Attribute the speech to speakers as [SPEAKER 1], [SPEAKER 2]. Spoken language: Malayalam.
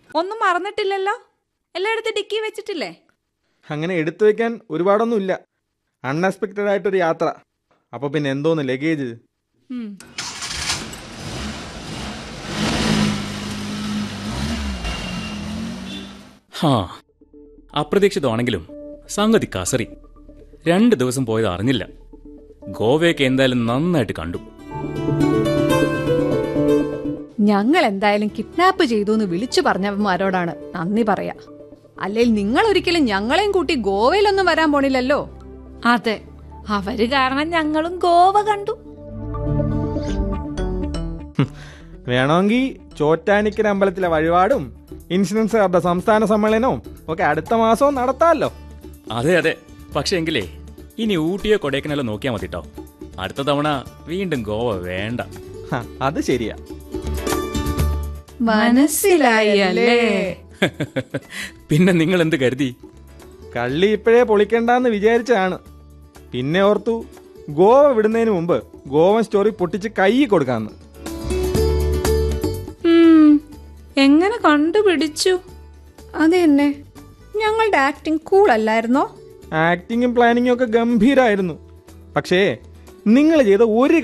[SPEAKER 1] ഒന്നും മറന്നിട്ടില്ലല്ലോ എല്ലായിടത്തും ഡിക്കി വെച്ചിട്ടില്ലേ
[SPEAKER 2] അങ്ങനെ എടുത്തു വെക്കാൻ ഒരുപാടൊന്നും ഇല്ല അൺഎക്സ്പെക്റ്റഡ് ആയിട്ടൊരു യാത്ര അപ്പോൾ പിന്നെ എന്തോന്ന് ലഗേജ്
[SPEAKER 1] ഉം.
[SPEAKER 3] ഹാ അപ്രതീക്ഷിതമാണെങ്കിലും സംഗതി കസറി രണ്ട് ദിവസം പോയത് അറിഞ്ഞില്ല ഗോവയൊക്കെ എന്തായാലും നന്നായിട്ട് കണ്ടു
[SPEAKER 4] ഞങ്ങൾ എന്തായാലും കിഡ്നാപ്പ് ചെയ്തു എന്ന് വിളിച്ചു പറഞ്ഞവന്മാരോടാണ് നന്ദി പറയാ അല്ലെങ്കിൽ നിങ്ങൾ ഒരിക്കലും ഞങ്ങളെയും കൂട്ടി ഗോവയിലൊന്നും വരാൻ പോണില്ലല്ലോ
[SPEAKER 1] അതെ അവര് കാരണം ഞങ്ങളും ഗോവ കണ്ടു
[SPEAKER 2] വേണമെങ്കിൽ ചോറ്റാനിക്കര അമ്പലത്തിലെ വഴിപാടും ഇൻഷുറൻസുകാരുടെ സംസ്ഥാന സമ്മേളനവും ഒക്കെ അടുത്ത മാസവും നടത്താമല്ലോ
[SPEAKER 3] അതെ അതെ പക്ഷെ എങ്കിലേ ഇനി ഊട്ടിയോ കൊടൈക്കനാലോ നോക്കിയാൽ മതി കേട്ടോ അടുത്ത തവണ വീണ്ടും ഗോവ വേണ്ട
[SPEAKER 2] ഹ, അത് ശരിയാ
[SPEAKER 1] മനസ്സിലായി അല്ലേ
[SPEAKER 3] പിന്നെ നിങ്ങൾ എന്ത് കരുതി
[SPEAKER 2] കള്ളി ഇപ്പോഴേ പൊളിക്കണ്ടെന്ന് വിചാരിച്ചതാണ് പിന്നെ ഓർത്തു ഗോവ വിടുന്നതിന് മുമ്പ് ഗോവൻ സ്റ്റോറി പൊട്ടിച്ച് കൈ കൊടുക്കാന്ന്
[SPEAKER 1] ഉം. എങ്ങനെ കണ്ടുപിടിച്ചു
[SPEAKER 4] അത് തന്നെ ഞങ്ങളുടെ ആക്ടിങ് കൂൾ അല്ലായിരുന്നോ
[SPEAKER 2] ആക്ടിങ്ങും പ്ലാനിങ്ങും ഒക്കെ ഗംഭീരായിരുന്നു പക്ഷേ നിങ്ങൾ ചെയ്ത ഒരു